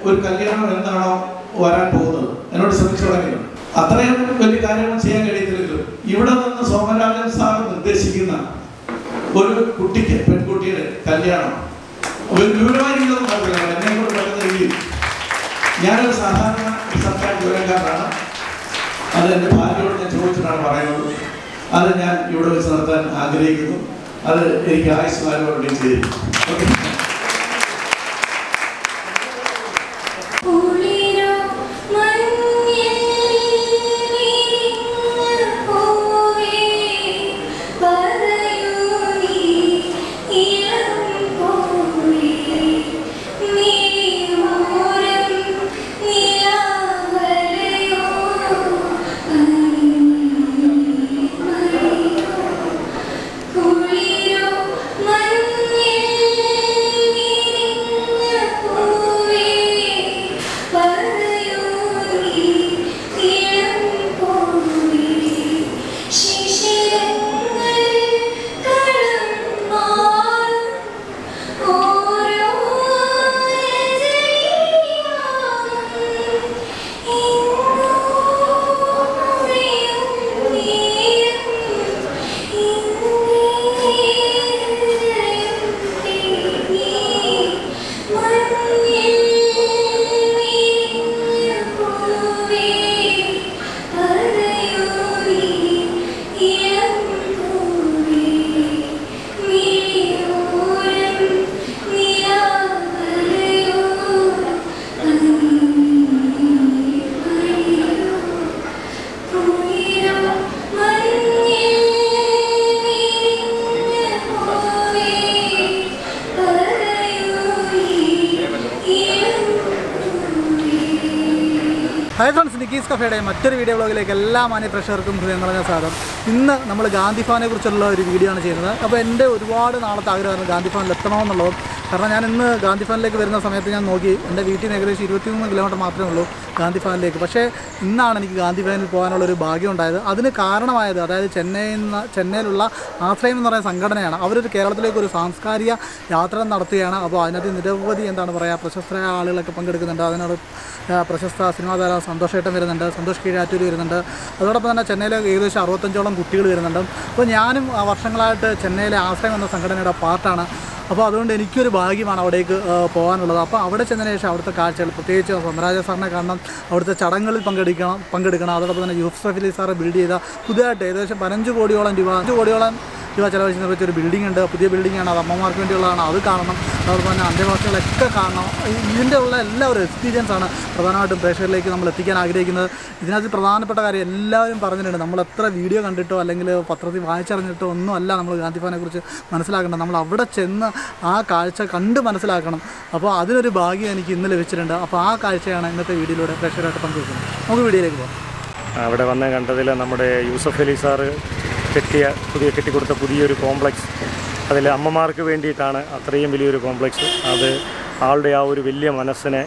ഒരു കല്യാണം എന്താണോ വരാൻ പോകുന്നത് എന്നോട് ശ്രമിച്ചു തുടങ്ങിയത് അത്രയും വലിയ കാര്യങ്ങൾ ചെയ്യാൻ കഴിയത്തില്ലെങ്കിലും ഇവിടെ നിന്ന് സോമരാജൻ സാർ നിർദ്ദേശിക്കുന്ന ഒരു കുട്ടിക്ക് പെൺകുട്ടിയുടെ കല്യാണം ഒരു വിവരമായിരിക്കുന്നത് കുഴപ്പമില്ല എന്നെ കൊണ്ട് പറ്റുന്ന രീതിയിൽ ഞാനൊരു സാധാരണ സർക്കാർ ജോലിക്കാരനാണ് അത് എൻ്റെ ഭാര്യയോട് ഞാൻ ചോദിച്ചിട്ടാണ് പറയുന്നത് അത് ഞാൻ ഇവിടെ വെച്ച് നടത്താൻ ആഗ്രഹിക്കുന്നു അത് എനിക്ക് ആയുസ്മാരോടെ ചെയ്തു ഓക്കെ കുളിരോ മഞ്ഞിൽ വിരിഞ്ഞ പൂവേ പറയൂ നീ ഇളം പൂവേ മിഴിമൂരം നിലാവലയോ കുളിരോ മഞ്ഞിൽ വിരിഞ്ഞ പൂവേ പറയൂ നീ ഇളം പൂവേ ശിശിരങ്ങൾ കളം മാറും ഓരോ ഹായ് ഫ്രണ്ട്സ് നിക്കീസ് കഫേയുടെ മറ്റൊരു വീഡിയോ ബ്ലോഗിലേക്ക് എല്ലാ മാന്യ പ്രേക്ഷകർക്കും ഹൃദയം നിറഞ്ഞ സ്വാഗതം ഇന്ന് നമ്മൾ ഗാന്ധി ഫാനെ കുറിച്ചുള്ള ഒരു വീഡിയോ ആണ് ചെയ്യുന്നത് അപ്പോൾ എൻ്റെ ഒരുപാട് നാളത്തെ ആഗ്രഹമായിരുന്നു ഗാന്ധി ഫാനിൽ എത്തണമെന്നുള്ളതും കാരണം ഞാൻ ഇന്ന് ഗാന്ധി ഫാനിലേക്ക് വരുന്ന സമയത്ത് ഞാൻ നോക്കി എൻ്റെ വീട്ടിൽ നിന്ന് ഏകദേശം ഇരുപത്തിമൂന്ന് കിലോമീറ്റർ മാത്രമേ ഉള്ളൂ ഗാന്ധി ഫാനിലേക്ക് പക്ഷേ ഇന്നാണ് എനിക്ക് ഗാന്ധി ഫാനിൽ പോകാനുള്ള ഒരു ഭാഗ്യം ഉണ്ടായത് അതിന് കാരണമായത് അതായത് ചെന്നൈയിൽ നിന്ന് ചെന്നൈയിലുള്ള ആശ്രയം എന്ന് പറയുന്ന സംഘടനയാണ് അവരൊരു കേരളത്തിലേക്ക് ഒരു സാംസ്കാരിക യാത്ര നടത്തുകയാണ് അപ്പോൾ അതിനകത്ത് നിരവധി എന്താണ് പറയുക പ്രശസ്തരായ ആളുകളൊക്കെ പങ്കെടുക്കുന്നുണ്ട് അതിനോട് ആ, പ്രശസ്ത സിനിമാ താരം സന്തോഷ് ഏട്ടൻ വരുന്നുണ്ട് സന്തോഷ് കീഴാറ്റൂർ വരുന്നുണ്ട് അതോടൊപ്പം തന്നെ ചെന്നൈയിലെ ഏകദേശം അറുപത്തഞ്ചോളം കുട്ടികൾ വരുന്നുണ്ട് അപ്പോൾ ഞാനും ആ, വർഷങ്ങളായിട്ട് ചെന്നൈയിലെ ആശ്രയം എന്ന സംഘടനയുടെ പാർട്ടാണ് അപ്പോൾ അതുകൊണ്ട് എനിക്കൊരു ഭാഗ്യമാണ് അവിടേക്ക് ആ, പോകാനുള്ളത് അപ്പോൾ അവിടെ ചെന്നതിന് ശേഷം അവിടുത്തെ കാഴ്ചകൾ പ്രത്യേകിച്ച് സ്വന്തരാജ സാറിനെ കാണണം അവിടുത്തെ ചടങ്ങുകളിൽ പങ്കെടുക്കണം പങ്കെടുക്കണം അതോടൊപ്പം തന്നെ യൂസഫ് അലി സാറ് ബിൽഡ് ചെയ്ത പുതിയതായിട്ട് ഏകദേശം പതിനഞ്ച് കോടിയോളം രൂപ അഞ്ച് കോടിയോളം രൂപ ചിലവഴിച്ച് നിർമ്മിച്ച ഒരു ബിൽഡിംഗ് ഉണ്ട് പുതിയ ബിൽഡിംഗ് ആണ് അത് അമ്മമാർക്ക് വേണ്ടിയുള്ളതാണ് അത് കാണണം അതോടൊപ്പം തന്നെ അന്തേവാസികളൊക്കെ കാണണം ഈ- ഇതിൻ്റെ ഉള്ള എല്ലാ ഒരു എക്സ്പീരിയൻസ് ആണ് പ്രധാനമായിട്ടും പ്രേക്ഷകരിലേക്ക് നമ്മൾ എത്തിക്കാൻ ആഗ്രഹിക്കുന്നത് ഇതിനകത്ത് പ്രധാനപ്പെട്ട കാര്യം എല്ലാവരും പറഞ്ഞിട്ടുണ്ട് നമ്മൾ എത്ര വീഡിയോ കണ്ടിട്ടോ അല്ലെങ്കിൽ പത്രത്തിൽ വായിച്ചറിഞ്ഞിട്ടോ ഒന്നും അല്ല നമ്മൾ ഗാന്ധിഫാനെ കുറിച്ച് മനസ്സിലാക്കേണ്ടത് നമ്മൾ അവിടെ ചെന്ന് ആ കാഴ്ച കണ്ട് മനസ്സിലാക്കണം അപ്പോൾ അതിനൊരു ഭാഗ്യം എനിക്ക് ഇന്ന് ലഭിച്ചിട്ടുണ്ട് അപ്പോൾ ആ കാഴ്ചയാണ് ഇന്നത്തെ വീഡിയോയിലൂടെ പ്രേക്ഷകരായിട്ട് പങ്കുവെക്കുന്നത് നമുക്ക് വീഡിയോയിലേക്ക് പോകാം അവിടെ വന്ന് കണ്ടതിൽ നമ്മുടെ യൂസഫ് അലി സാറ് കെട്ടിയ പുതിയ കെട്ടിക്കൊടുത്ത പുതിയൊരു കോംപ്ലക്സ് അതിൽ അമ്മമാർക്ക് വേണ്ടിയിട്ടാണ് അത്രയും വലിയൊരു കോംപ്ലക്സ് അത് ആളുടെ ആ ഒരു വലിയ മനസ്സിനെ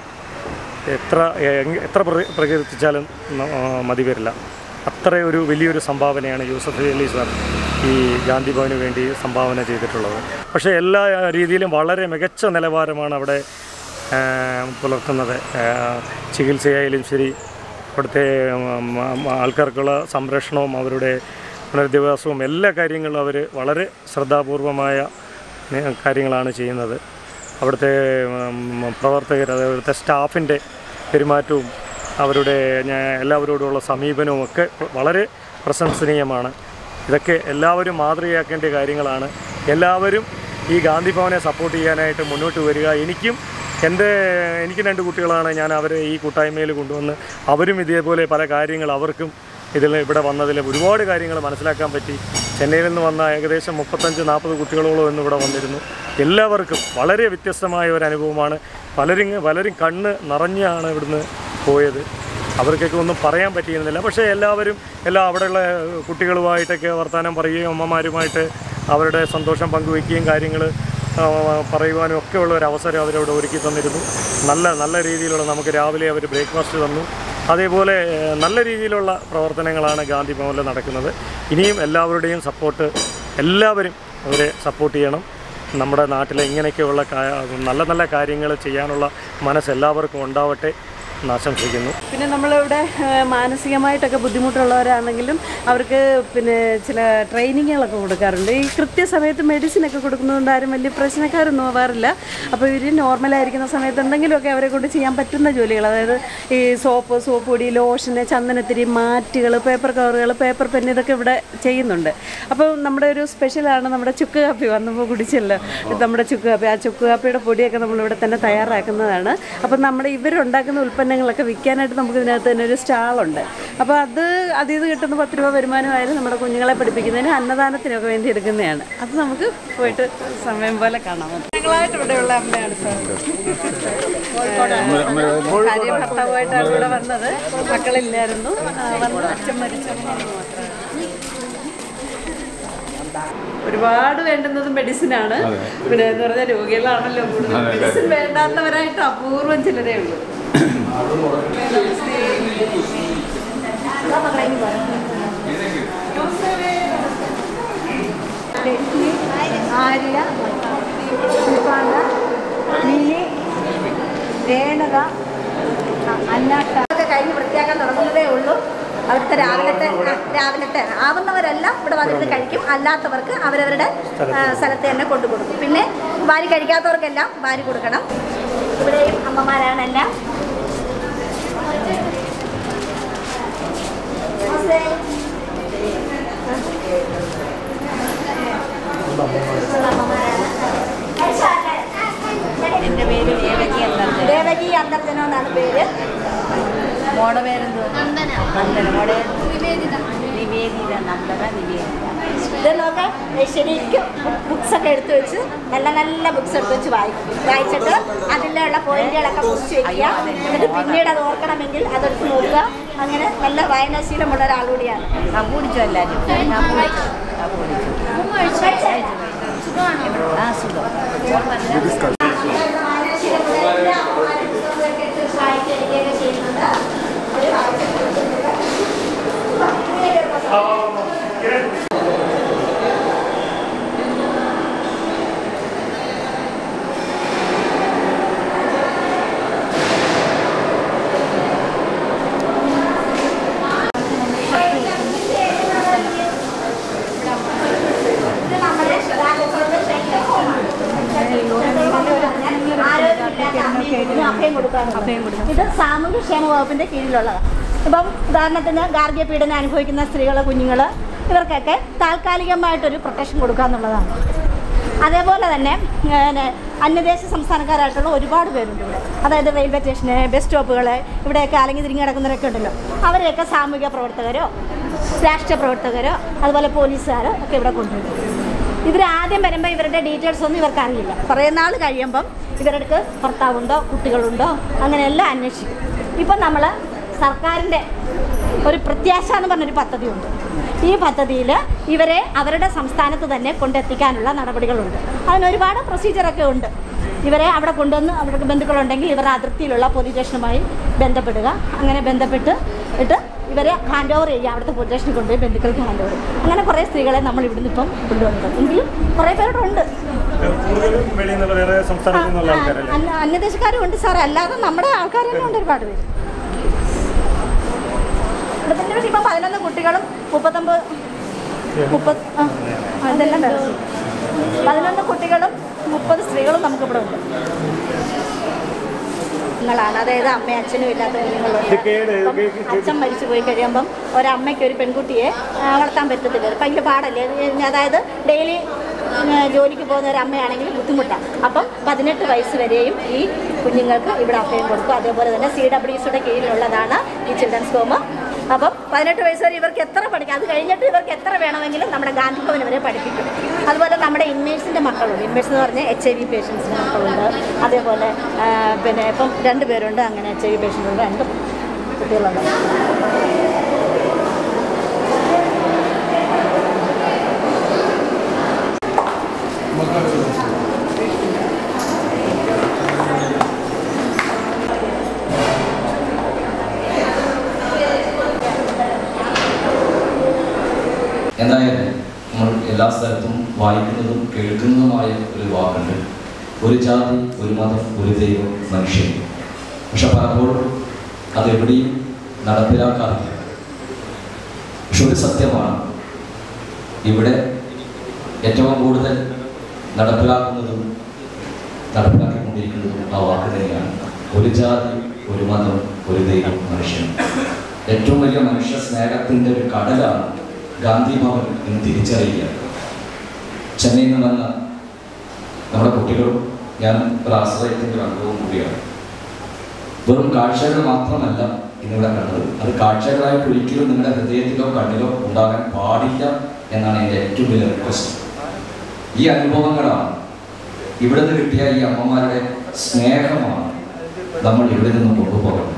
എത്ര എങ്- എത്ര പ്ര- പ്രകീർത്തിച്ചാലും ന- ആ, മതി വരില്ല അത്ര ഒരു വലിയൊരു സംഭാവനയാണ് യൂസഫ് അലി സാർ ഈ ഗാന്ധി ഭവന് വേണ്ടി സംഭാവന ചെയ്തിട്ടുള്ളത് പക്ഷേ എല്ലാ രീതിയിലും വളരെ മികച്ച നിലവാരമാണ് അവിടെ ആ, പുലർത്തുന്നത് ആ, ചികിത്സയായാലും ശരി അവിടുത്തെ ഉം, ഉം, ആൾക്കാർക്കുള്ള സംരക്ഷണവും അവരുടെ പുനരധിവാസവും എല്ലാ കാര്യങ്ങളും അവർ വളരെ ശ്രദ്ധാപൂർവമായ നി- കാര്യങ്ങളാണ് ചെയ്യുന്നത് അവിടുത്തെ ഉം, പ്രവർത്തകർ അവിടുത്തെ സ്റ്റാഫിൻ്റെ പെരുമാറ്റവും അവരുടെ ഞാ- എല്ലാവരോടുള്ള സമീപനവും ഒക്കെ വളരെ പ്രശംസനീയമാണ് ഇതൊക്കെ എല്ലാവരും മാതൃകയാക്കേണ്ട കാര്യങ്ങളാണ് എല്ലാവരും ഈ ഗാന്ധി ഭവനെ സപ്പോർട്ട് ചെയ്യാനായിട്ട് മുന്നോട്ട് വരിക എനിക്കും എൻ്റെ എനിക്ക് രണ്ട് കുട്ടികളാണ് ഞാൻ അവരെ ഈ കൂട്ടായ്മയിൽ കൊണ്ടുവന്ന് അവരും ഇതേപോലെ പല കാര്യങ്ങൾ അവർക്കും ഇതിൽ ഇവിടെ വന്നതിൽ ഒരുപാട് കാര്യങ്ങൾ മനസ്സിലാക്കാൻ പറ്റി ചെന്നൈയിൽ നിന്ന് വന്ന ഏകദേശം മുപ്പത്തഞ്ച് നാൽപ്പത് കുട്ടികളോളം ഇന്ന് ഇവിടെ വന്നിരുന്നു എല്ലാവർക്കും വളരെ വ്യത്യസ്തമായ ഒരു അനുഭവമാണ് പലരും പലരും കണ്ണ് നിറഞ്ഞാണ് ഇവിടുന്ന് പോയത് അവർക്കൊക്കെ ഒന്നും പറയാൻ പറ്റിയിരുന്നില്ല പക്ഷേ എല്ലാവരും എല്ലാ അവിടെയുള്ള കുട്ടികളുമായിട്ടൊക്കെ വർത്തമാനം പറയുകയും അമ്മമാരുമായിട്ട് അവരുടെ സന്തോഷം പങ്കുവയ്ക്കുകയും കാര്യങ്ങൾ പറയുവാനും ഒക്കെ ഉള്ള ഒരു അവസരം അവരവിടെ ഒരുക്കി തന്നിരുന്നു നല്ല നല്ല രീതിയിലുള്ള നമുക്ക് രാവിലെ അവർ ബ്രേക്ക്ഫാസ്റ്റ് തന്നു അതേപോലെ ഏഹ്, നല്ല രീതിയിലുള്ള പ്രവർത്തനങ്ങളാണ് ഗാന്ധി ഭവനിൽ നടക്കുന്നത് ഇനിയും എല്ലാവരുടെയും സപ്പോർട്ട് എല്ലാവരും അവരെ സപ്പോർട്ട് ചെയ്യണം നമ്മുടെ നാട്ടിൽ ഇങ്ങനെയൊക്കെയുള്ള കാ- നല്ല നല്ല കാര്യങ്ങൾ ചെയ്യാനുള്ള മനസ്സ് എല്ലാവർക്കും ഉണ്ടാവട്ടെ എന്ന് ആശംസിക്കുന്നു പിന്നെ നമ്മളിവിടെ ഏഹ്, മാനസികമായിട്ടൊക്കെ ബുദ്ധിമുട്ടുള്ളവരാണെങ്കിലും അവർക്ക് പിന്നെ ചില ട്രെയിനിങ്ങുകളൊക്കെ കൊടുക്കാറുണ്ട് ഈ കൃത്യസമയത്ത് മെഡിസിനൊക്കെ കൊടുക്കുന്നതുകൊണ്ട് ആരും വലിയ പ്രശ്നക്കാരൊന്നും ആവാറില്ല അപ്പോൾ ഇവർ നോർമലായിരിക്കുന്ന സമയത്ത് എന്തെങ്കിലുമൊക്കെ അവരെ കൊണ്ട് ചെയ്യാൻ പറ്റുന്ന ജോലികൾ അതായത് ഈ സോപ്പ് സോപ്പ് പൊടി ലോഷന് ചന്ദനത്തിരി മാറ്റുകൾ പേപ്പർ കവറുകൾ പേപ്പർ പെൻ ഇതൊക്കെ ഇവിടെ ചെയ്യുന്നുണ്ട് അപ്പോൾ നമ്മുടെ ഒരു സ്പെഷ്യലാണ് നമ്മുടെ ചുക്ക് കാപ്പി വന്നപ്പോൾ കുടിച്ചല്ലോ നമ്മുടെ ചുക്ക് കാപ്പി ആ ചുക്ക് കാപ്പിയുടെ പൊടിയൊക്കെ നമ്മളിവിടെ തന്നെ തയ്യാറാക്കുന്നതാണ് അപ്പം നമ്മുടെ ഇവരുണ്ടാക്കുന്ന ഉൽപ്പന്നങ്ങളൊക്കെ വിൽക്കാനായിട്ട് നമുക്ക് ഇതിനകത്ത് തന്നെ ഒരു സ്റ്റാളുണ്ട് അപ്പോൾ അത് അതിൽ നിന്ന് കിട്ടുന്ന പത്ത് രൂപ വരുമാനമായാലും നമ്മുടെ കുഞ്ഞുങ്ങളെ പഠിപ്പിക്കുന്നതിന് അന്നദാനത്തിനൊക്കെ വേണ്ടി എടുക്കുന്നതാണ് അത് നമുക്ക് പോയിട്ട് സമയം പോലെ കാണാം ഞങ്ങളായിട്ട് ഇവിടെയുള്ള അമ്മയാണ് സാർ ഭാര്യ ഭർത്താവുമായിട്ടാണ് ഇവിടെ വന്നത് മക്കളില്ലായിരുന്നു ആ, വന്ന് അച്ഛൻ മരിച്ചപ്പോൾ മാത്രമാണ് ഒരുപാട് വേണ്ടുന്നത് മെഡിസിനാണ് പിന്നെ എന്ന് പറഞ്ഞാൽ രോഗികളാണല്ലോ കൂടുതൽ മെഡിസിൻ വേണ്ടാത്തവരായിട്ട് അപൂർവം ചിലരേ ഉള്ളൂ ആര്യ ശിൽപാണ്ട മിനി രേണുക അന്നാട്ട ഒക്കെ കഴിഞ്ഞ് വൃത്തിയാക്കാൻ തുടങ്ങുന്നതേ ഉള്ളൂ അവിടുത്തെ രാവിലത്തെ ആ, രാവിലത്തെ ആവുന്നവരെല്ലാം ഇവിടെ വന്നിട്ട് കഴിക്കും അല്ലാത്തവർക്ക് അവരവരുടെ ആ, സ്ഥലത്ത് തന്നെ കൊണ്ടു കൊടുക്കും പിന്നെ വാരി കഴിക്കാത്തവർക്കെല്ലാം വാരി കൊടുക്കണം ഇവിടെയും അമ്മമാരാണെല്ലാം എൻ്റെ പേര് ദേവകി അന്തർജന ദേവകി അന്തർജനം എന്നാണ് പേര് മോടെ പേരെന്തോ നന്ദന മോടെ നിവേദിത നിവേദിത നന്ദന നിവേദിത ഇത് നോക്കാം ശരിക്കും ബുക്സ് ഒക്കെ എടുത്തു വെച്ച് നല്ല നല്ല ബുക്സ് എടുത്ത് വെച്ച് വായിക്കും വായിച്ചിട്ട് അതിലുള്ള പോയിന്റുകളൊക്കെ കുറിച്ച് വെക്കുക എന്നിട്ട് പിന്നീട് അത് ഓർക്കണമെങ്കിൽ അതെടുത്ത് നോക്കുക അങ്ങനെ നല്ല വായനാശീലമുള്ള ഒരാളുകൂടിയാണ് ആ കുടിച്ചോ എല്ലാവരും ആ കുടിച്ചു ആ സുഖം വായനാശീലമുള്ള എല്ലാ അമ്മമാരും പുസ്തകമൊക്കെ എടുത്ത് വായിക്കുകയൊക്കെ ചെയ്യുന്നുണ്ട് ഒരു ഇത് നമ്മുടെ രാജ്യത്തോട് ശേഖരമാണ്. ആരോഗ്യമില്ലാത്ത അമ്മയ്ക്ക് അഭയം കൊടുക്കാറുണ്ട്. ഇത് സാമൂഹ്യക്ഷേമ വകുപ്പിന്റെ കീഴിലുള്ളതാണ് ഇപ്പം ഉദാഹരണത്തിന് ഗാർഹിക പീഡനം അനുഭവിക്കുന്ന സ്ത്രീകൾ കുഞ്ഞുങ്ങൾ ഇവർക്കൊക്കെ താൽക്കാലികമായിട്ടൊരു പ്രൊട്ടക്ഷൻ കൊടുക്കുക എന്നുള്ളതാണ് അതേപോലെ തന്നെ പിന്നെ അന്യദേശ സംസ്ഥാനക്കാരായിട്ടുള്ള ഒരുപാട് പേരുണ്ട് ഇവിടെ അതായത് റെയിൽവേ സ്റ്റേഷന് ബസ് സ്റ്റോപ്പുകൾ ഇവിടെയൊക്കെ അലങ്ങി തിരിഞ്ഞ് കിടക്കുന്നവരൊക്കെ ഉണ്ടല്ലോ അവരെയൊക്കെ സാമൂഹിക പ്രവർത്തകരോ രാഷ്ട്രീയ പ്രവർത്തകരോ അതുപോലെ പോലീസുകാരോ ഒക്കെ ഇവിടെ കൊണ്ടുവരും ഇവർ ആദ്യം വരുമ്പോൾ ഇവരുടെ ഡീറ്റെയിൽസ് ഒന്നും ഇവർക്ക് അറിയില്ല കുറേ നാൾ കഴിയുമ്പം ഇവരുടെ ഭർത്താവുണ്ടോ കുട്ടികളുണ്ടോ അങ്ങനെയെല്ലാം അന്വേഷിക്കും ഇപ്പം നമ്മൾ സർക്കാരിൻ്റെ ഒരു പ്രത്യാശ എന്ന് പറഞ്ഞൊരു പദ്ധതിയുണ്ട് ഈ പദ്ധതിയിൽ ഇവരെ അവരുടെ സംസ്ഥാനത്ത് തന്നെ കൊണ്ടെത്തിക്കാനുള്ള നടപടികളുണ്ട് അതിന് ഒരുപാട് പ്രൊസീജിയറൊക്കെ ഉണ്ട് ഇവരെ അവിടെ കൊണ്ടുവന്ന് അവർക്ക് ബന്ധുക്കളുണ്ടെങ്കിൽ ഇവരുടെ അതിർത്തിയിലുള്ള പോലീസ് സ്റ്റേഷനുമായി ബന്ധപ്പെടുക അങ്ങനെ ബന്ധപ്പെട്ട് ഇട്ട് ഇവരെ ഹാൻഡ് ഓവർ ചെയ്യുക അവിടുത്തെ പോലീസ് സ്റ്റേഷനിൽ കൊണ്ടുപോയി ബന്ധുക്കൾക്ക് ഹാൻഡ് ഓവർ ചെയ്യും അങ്ങനെ കുറേ സ്ത്രീകളെ നമ്മൾ ഇവിടുന്ന് ഇപ്പം കൊണ്ടുവന്നത് എങ്കിലും കുറേ പേരുടെ ഉണ്ട് കൂടുതലും വെളിയിൽ നിന്നുള്ള വേറെ സംസ്ഥാനത്തു നിന്നുള്ള ആൾക്കാരല്ലേ അന്യ- അന്യദേശക്കാരും ഉണ്ട് സാർ അല്ലാതെ നമ്മുടെ ആൾക്കാർ തന്നെ ഉണ്ട് ഒരുപാട് പേര് ഇവിടെ തന്നെ ഇപ്പം പതിനൊന്ന് കുട്ടികളും മുപ്പത്തൊമ്പത് മുപ്പത് ആ ആ, ഇതെല്ലാം വേറെ പതിനൊന്ന് കുട്ടികളും മുപ്പത് സ്ത്രീകളും നമുക്കിവിടെ ഉണ്ട് കുഞ്ഞുങ്ങളാണ് അതായത് അമ്മയും അച്ഛനും ഇല്ലാത്ത കുഞ്ഞുങ്ങളുണ്ട് ഇതൊക്കെ ഏത് അപ്പം അച്ഛൻ മരിച്ചു പോയി കഴിയുമ്പം ഒരമ്മയ്ക്ക് ഒരു പെൺകുട്ടിയെ ആ, വളർത്താൻ പറ്റത്തില്ല അപ്പം ഭയങ്കര പാടല്ലേ ഇത് അതായത് ഡെയിലി ജോലിക്ക് പോകുന്ന ഒരു അമ്മയാണെങ്കിൽ ബുദ്ധിമുട്ടാണ് അപ്പം പതിനെട്ട് വയസ്സ് വരെയും ഈ കുഞ്ഞുങ്ങൾക്ക് ഇവിടെ അഭയം കൊടുക്കും അതേപോലെ തന്നെ സി ഡബ്ല്യു സിയുടെ കീഴിലുള്ളതാണ് ഈ ചിൽഡ്രൻസ് ഹോം അപ്പം പതിനെട്ട് വയസ്സ് വരെ ഇവർക്ക് എത്ര പഠിക്കാം അത് കഴിഞ്ഞിട്ട് ഇവർക്ക് എത്ര വേണമെങ്കിലും നമ്മുടെ ഗാന്ധി ഭവൻ വരെ പഠിപ്പിക്കും അതുപോലെ നമ്മുടെ ഇൻമേഴ്സിൻ്റെ മക്കളുണ്ട് ഇൻമേഴ്സ് എന്ന് പറഞ്ഞാൽ എച്ച് ഐ വി പേഷ്യൻസിൻ്റെ മക്കളുണ്ട് അതേപോലെ ആ, പിന്നെ ഇപ്പം രണ്ട് പേരുണ്ട് അങ്ങനെ എച്ച് ഐ വി പേഷ്യൻ്റ് ഉണ്ട് രണ്ട് കുട്ടികളുണ്ട് എന്തായാലും നമ്മൾ എല്ലാ സ്ഥലത്തും വായിക്കുന്നതും കേൾക്കുന്നതുമായ ഒരു വാക്കുണ്ട് ഒരു ജാതി ഒരു മതം ഒരു ദൈവം മനുഷ്യൻ പക്ഷെ പലപ്പോഴും അതെവിടെയും നടപ്പിലാക്കാറില്ല പക്ഷെ ഒരു സത്യമാണ് ഇവിടെ ഏറ്റവും കൂടുതൽ നടപ്പിലാക്കുന്നതും നടപ്പിലാക്കിക്കൊണ്ടിരിക്കുന്നതും ആ വാക്ക് തന്നെയാണ് ഒരു ജാതി ഒരു മതം ഒരു ദൈവം മനുഷ്യൻ ഏറ്റവും വലിയ മനുഷ്യ സ്നേഹത്തിൻ്റെ ഒരു കടലാണ് ഗാന്ധി ഭവൻ എന്ന് തിരിച്ചറിയുക ചെന്നൈയിൽ നിന്ന് വന്ന നമ്മുടെ കുട്ടികളും ഞാൻ ഒരു ആശ്രയത്തിൻ്റെ ഒരു അംഗവും കൂടിയാണ് വെറും കാഴ്ചകൾ മാത്രമല്ല ഇന്നിവിടെ കണ്ടത് അത് കാഴ്ചകളായിട്ട് ഒരിക്കലും നിങ്ങളുടെ ഹൃദയത്തിലോ കണ്ണിലോ ഉണ്ടാകാൻ പാടില്ല എന്നാണ് എൻ്റെ ഏറ്റവും വലിയ റിക്വസ്റ്റ് ഈ അനുഭവങ്ങളാണ് ഇവിടെ നിന്ന് കിട്ടിയ ഈ അമ്മമാരുടെ സ്നേഹമാണ് നമ്മൾ ഇവിടെ നിന്ന് കൊണ്ടുപോകേണ്ടത്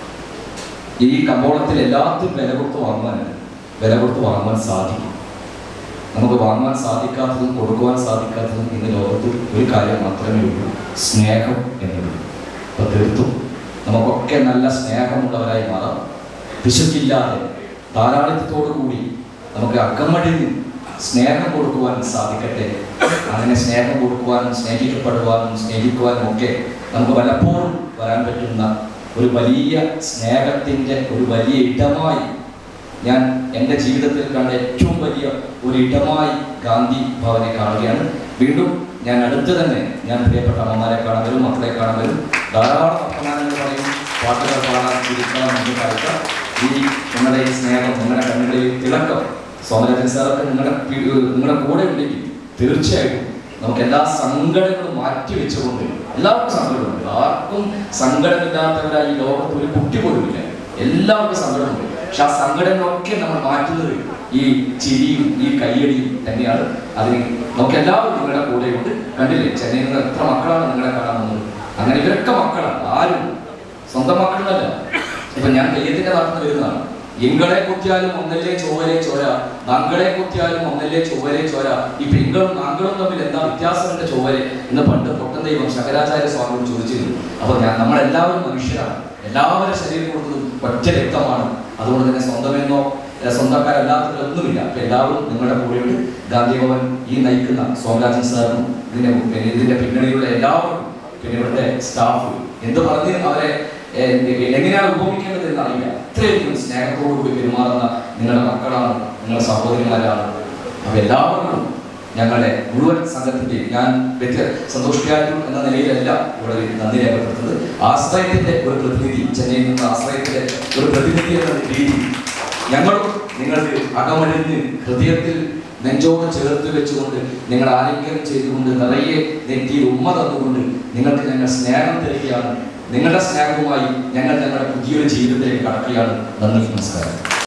ഈ കമ്പോളത്തിൽ എല്ലാത്തിനും വില കൊടുത്ത് വാങ്ങുവാൻ വില കൊടുത്ത് വാങ്ങുവാൻ സാധിക്കും നമുക്ക് വാങ്ങുവാൻ സാധിക്കാത്തതും കൊടുക്കുവാൻ സാധിക്കാത്തതും ഇന്ന് ലോകത്ത് ഒരു കാര്യം മാത്രമേ ഉള്ളൂ സ്നേഹം എന്നുള്ളത് അപ്പോൾ തീർത്തും നമുക്കൊക്കെ നല്ല സ്നേഹമുള്ളവരായി മാറാം പിശുക്കില്ലാതെ ധാരാളിത്തത്തോടു കൂടി നമുക്ക് അക്കമടിയിൽ സ്നേഹം കൊടുക്കുവാൻ സാധിക്കട്ടെ അങ്ങനെ സ്നേഹം കൊടുക്കുവാനും സ്നേഹിക്കപ്പെടുവാനും സ്നേഹിക്കുവാനും ഒക്കെ നമുക്ക് പലപ്പോഴും വരാൻ പറ്റുന്ന ഒരു വലിയ സ്നേഹത്തിൻ്റെ ഒരു വലിയ ഇടമായി ഞാൻ എൻ്റെ ജീവിതത്തിൽ കണ്ട ഏറ്റവും വലിയ ഒരു ഇടമായി ഗാന്ധി ഭവനെ കാണുകയാണ് വീണ്ടും ഞാൻ അടുത്ത് തന്നെ ഞാൻ പ്രിയപ്പെട്ട അമ്മമാരെ കാണാൻ വരും മക്കളെ കാണാൻ വരും ധാരാളം വർത്തമാനങ്ങൾ പറയും പാട്ടുകൾ പാടാൻ ചിരിക്കാൻ നമുക്ക് കളിക്കാം ഈ നിങ്ങളുടെ ഈ സ്നേഹം നിങ്ങളുടെ കണ്ണുകളിൽ ഈ തിളക്കം സോമരാജൻ സാറൊക്കെ നിങ്ങളുടെ പി- നിങ്ങളുടെ കൂടെ ഉണ്ടെങ്കിൽ തീർച്ചയായിട്ടും നമുക്ക് എല്ലാ സങ്കടങ്ങളും മാറ്റി വെച്ചുകൊണ്ട് എല്ലാവർക്കും സങ്കടമുണ്ട് ആർക്കും സങ്കടമില്ലാത്തവരായി ഈ ലോകത്ത് ഒരു കുട്ടി പോലും ഇല്ല എല്ലാവർക്കും സങ്കടമുണ്ട് പക്ഷെ ആ സങ്കടങ്ങളൊക്കെ നമ്മൾ മാറ്റുന്നത് ഈ ചിരിയും ഈ കയ്യടിയും തന്നെയാണ് അതിന് നമുക്ക് എല്ലാവരും നിങ്ങളുടെ കൂടെയുണ്ട് കണ്ടില്ലേ ചെന്നൈയിൽ നിന്ന് എത്ര മക്കളാണ് നിങ്ങളെ കാണാൻ വന്നത് അങ്ങനെ ഇവരൊക്കെ മക്കളാണ് ആരും സ്വന്തം മക്കളല്ല ഇപ്പൊ ഞാൻ തെയ്യത്തിന്റെ നാട്ടിൽ നിന്ന് വരുന്നതാണ് എങ്കളെ കുത്തിയാലും ഒന്നല്ലേ ചോരേ ചോര നങ്കളെ കുത്തിയാലും ഒന്നല്ലേ ചോരേ ചോര ഈ പെങ്ങളും നാങ്കളും തമ്മിൽ എന്താ വ്യത്യാസമുണ്ട് ചോര എന്ന് പണ്ട് പൊട്ടൻ ദൈവം ശങ്കരാചാര്യ സ്വാമിയോട് ചോദിച്ചിരുന്നു അപ്പൊ ഞാൻ നമ്മളെല്ലാവരും മനുഷ്യരാണ് എല്ലാവരുടെ ശരീരം കൊടുത്തതും ഒറ്റ രക്തമാണ് അതുകൊണ്ട് തന്നെ സ്വന്തമെന്നോ ഏ, സ്വന്തക്കാരല്ലാത്തവരൊന്നുമില്ല അപ്പൊ എല്ലാവരും നിങ്ങളുടെ കൂടെയുണ്ട് ഗാന്ധി ഭവൻ ഈ നയിക്കുന്ന സോമരാജൻ സാറിനും ഇതിന്റെ ഇതിന്റെ പിന്നണിയിലുള്ള എല്ലാവരും പിന്നെ ഇവിടുത്തെ സ്റ്റാഫ് എന്ത് പറഞ്ഞ് അവരെ ഏ, എങ്ങനെയാണ് ഉപമിക്കേണ്ടത് എന്ന് അറിയില്ല അത്രയധികം സ്നേഹത്തോടു കൂടി പെരുമാറുന്ന നിങ്ങളുടെ മക്കളാണ് നിങ്ങളുടെ സഹോദരിമാരാണ് അപ്പൊ എല്ലാവർക്കും ഞങ്ങളുടെ മുഴുവൻ സംഘത്തിന്റെ ഞാൻ വ്യക്തി സന്തോഷ് ക്യാറ്റൂർ എന്ന നിലയിലല്ല ഇവിടെ ഒരു നന്ദി രേഖപ്പെടുത്തുന്നത് ആശ്രയത്തിന്റെ ഒരു പ്രതിനിധി ചെന്നൈയിൽ നിന്ന് ആശ്രയത്തിന്റെ ഒരു പ്രതിനിധി എന്ന രീതി ഞങ്ങളും നിങ്ങൾക്ക് അകമഴിഞ്ഞ് ഹൃദയത്തിൽ നെഞ്ചോട് ചേർത്ത് വെച്ചുകൊണ്ട് നിങ്ങൾ ആലിംഗനം ചെയ്തുകൊണ്ട് നിറയെ നെറ്റിയിൽ ഉമ്മ തന്നുകൊണ്ട് നിങ്ങൾക്ക് ഞങ്ങൾ സ്നേഹം തരികയാണ് നിങ്ങളുടെ സ്നേഹവുമായി ഞങ്ങൾ ഞങ്ങളുടെ പുതിയൊരു ജീവിതത്തിലേക്ക് കടക്കുകയാണ് നന്ദി നമസ്കാരം